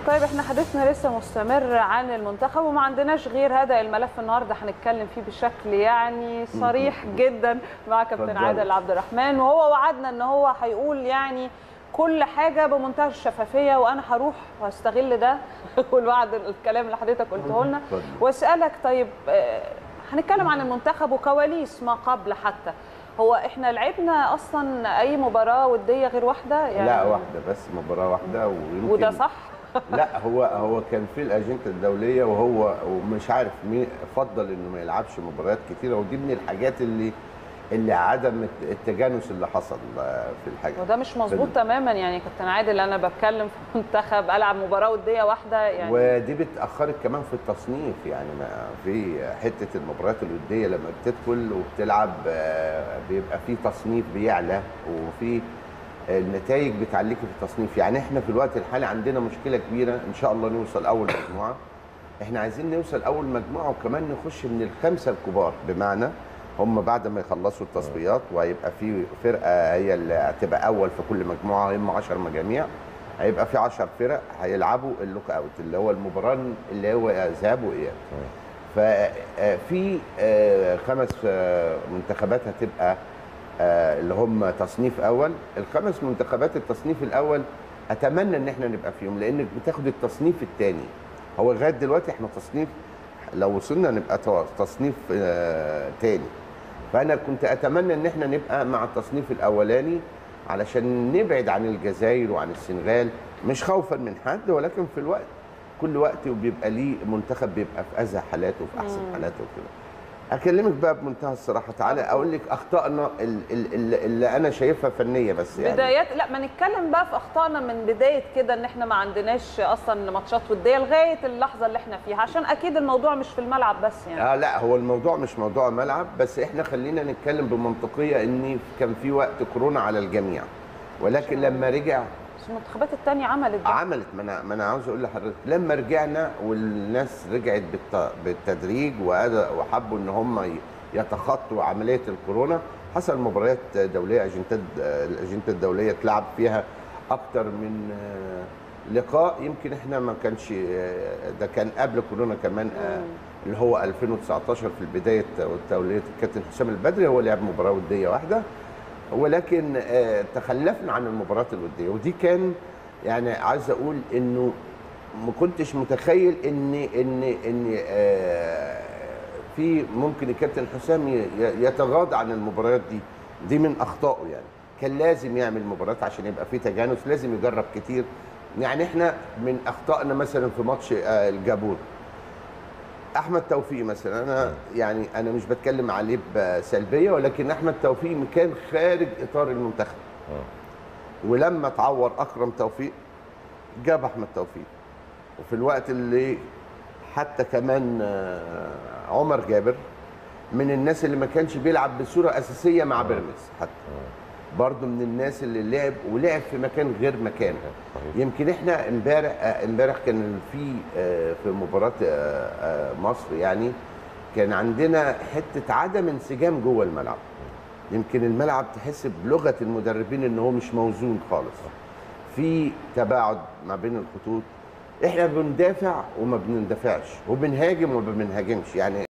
طيب احنا حديثنا لسه مستمر عن المنتخب وما عندناش غير هذا الملف النهارده هنتكلم فيه بشكل يعني صريح جدا مع كابتن اتفضل. عادل عبد الرحمن وهو وعدنا ان هو هيقول يعني كل حاجه بمنتهى الشفافيه وانا هروح واستغل ده والوعد الكلام اللي حضرتك قلته لنا اتفضل. واسالك طيب آه، هنتكلم عن المنتخب وكواليس ما قبل حتى هو احنا لعبنا اصلا اي مباراه وديه غير واحده يعني لا واحده بس مباراه واحده ويمكن وده صح لا هو هو كان في الاجنده الدوليه وهو ومش عارف مين فضل انه ما يلعبش مباريات كتيره ودي من الحاجات اللي اللي عدم التجانس اللي حصل آه، في الحاجه وده مش مظبوط بال- تماما يعني كابتن عادل انا بتكلم في منتخب العب مباراه وديه واحده يعني ودي بتاخرك كمان في التصنيف يعني ما في حته المباريات الوديه لما بتدخل وبتلعب آه، بيبقى في تصنيف بيعلى وفي النتائج بتعليكي في التصنيف يعني احنا في الوقت الحالي عندنا مشكله كبيره ان شاء الله نوصل اول مجموعه احنا عايزين نوصل اول مجموعه وكمان نخش من الخمسه الكبار بمعنى هم بعد ما يخلصوا التصفيات وهيبقى في فرقه هي اللي هتبقى اول في كل مجموعه هم 10 مجاميع هيبقى في 10 فرق هيلعبوا اللوك اوت اللي هو المباراه اللي هو ذهاب واياب ففي خمس آه، منتخبات هتبقى آه، اللي هم تصنيف اول الخمس منتخبات التصنيف الاول اتمنى ان احنا نبقى فيهم لانك بتاخد التصنيف الثاني هو لغايه دلوقتي احنا تصنيف لو وصلنا نبقى تو- تصنيف ثاني فانا كنت اتمنى ان احنا نبقى مع التصنيف الاولاني علشان نبعد عن الجزائر وعن السنغال مش خوفا من حد ولكن في الوقت كل وقت وبيبقى ليه منتخب بيبقى في ازهى حالاته وفي احسن حالاته وكده اكلمك بقى بمنتهى الصراحه تعالى اقول لك اخطائنا ال- ال- ال- اللي انا شايفها فنيه بس يعني بدايات لا ما نتكلم بقى في اخطائنا من بدايه كده ان احنا ما عندناش اصلا ماتشات وديه لغايه اللحظه اللي احنا فيها عشان اكيد الموضوع مش في الملعب بس يعني اه لا هو الموضوع مش موضوع ملعب بس احنا خلينا نتكلم بمنطقيه ان كان في وقت كورونا على الجميع ولكن لما رجع بس المنتخبات الثانيه عملت ده عملت ما انا ما انا عاوز اقول لحضرتك لما رجعنا والناس رجعت بالت- بالتدريج وأد- وحبوا ان هم ي- يتخطوا عمليه الكورونا حصل مباريات دوليه اجندات الاجنده الدوليه اتلعب فيها اكتر من آه، لقاء يمكن احنا ما كانش آه، ده كان قبل كورونا كمان آه، اللي هو 2019 في البدايه توليه الكابتن حسام البدري هو لعب مباراه وديه واحده ولكن آه، تخلفنا عن المباريات الوديه ودي كان يعني عايز اقول انه ما كنتش متخيل ان ان ان آه، في ممكن الكابتن حسام ي- ي- يتغاضى عن المباريات دي دي من اخطائه يعني كان لازم يعمل مباريات عشان يبقى في تجانس لازم يجرب كتير يعني احنا من اخطائنا مثلا في ماتش آه، الجابون احمد توفيق مثلا انا يعني انا مش بتكلم عليه بسلبيه ولكن احمد توفيق كان خارج اطار المنتخب ولما اتعور اكرم توفيق جاب احمد توفيق وفي الوقت اللي حتى كمان آه، عمر جابر من الناس اللي ما كانش بيلعب بصوره اساسيه مع بيراميدز حتى برضه من الناس اللي لعب ولعب في مكان غير مكانه يمكن احنا امبارح آه، امبارح كان في آه، في مباراه آه، آه، مصر يعني كان عندنا حته عدم انسجام جوه الملعب يمكن الملعب تحس بلغه المدربين ان هو مش موزون خالص في تباعد ما بين الخطوط احنا بندافع وما بندافعش وبنهاجم وما بنهاجمش يعني